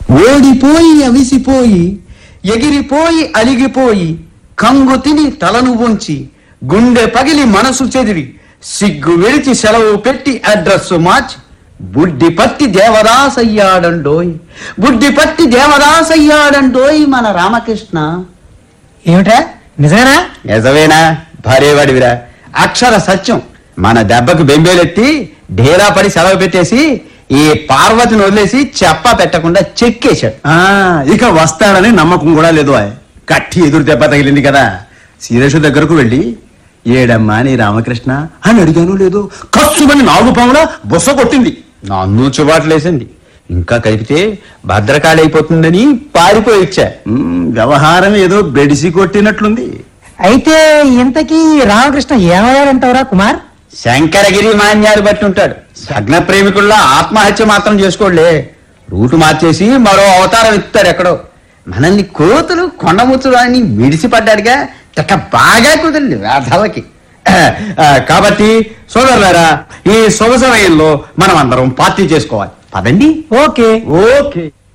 ఓడిపోయి అవిసిపోయి ఎగిరిపోయి అలిగిపోయి కంగు తిని తలను వంచి గుండె పగిలి మనసు చెదిరి సిగ్గు విడిచి సెలవు పెట్టి అడ్రస్ మార్చి బుడ్డి పట్టి దేవదాసయ్యాడండోయ్ బుడ్డి పట్టి దేవదాసయ్యాడండోయ్ మన రామకృష్ణ ఏమిటా నిజమేనా నిజమేనా భార్యవాడివిరా అక్షర సత్యం మన దెబ్బకు బెంబేలెత్తి ఢేరా పడి సెలవు పెట్టేసి ఈ పార్వతిని వదిలేసి చెప్ప పెట్టకుండా చెక్కేశాడు ఆ, ఇక వస్తాడని నమ్మకం కూడా లేదు ఆయ్. కట్టి ఎదురు దెబ్బ తగిలింది కదా సీరేషు దగ్గరకు వెళ్ళి ఏడమ్మా నీ రామకృష్ణ అని అడిగాను లేదు కస్సుమని నాలుగు పాముల బుస కొట్టింది నన్ను చుబాట్లేసింది ఇంకా కలిపితే భద్రకాళి అయిపోతుందని పారిపోయి ఇచ్చా ఉమ్, వ్యవహారం ఏదో బెడిసి కొట్టినట్లుంది అయితే ఇంతకీ రామకృష్ణ ఏమయ్యాడంటావురా కుమార్ శంకరగిరి మాన్యాలు బట్టి ఉంటాడు సగ్న ప్రేమికుల్లో ఆత్మహత్య మాత్రం చేసుకోలే రూటు మార్చేసి మరో అవతారం ఎత్తుతాడు ఎక్కడో మనల్ని కోతులు కొండముచ్చులు అని మిడిసిపడ్డాడుగా చక్క బాగా కుదిరింది వేధవకి ఆ, కాబట్టి సోదరులారా ఈ శుభ సమయంలో మనం అందరం పార్టీ చేసుకోవాలి పదండి ఓకే ఓకే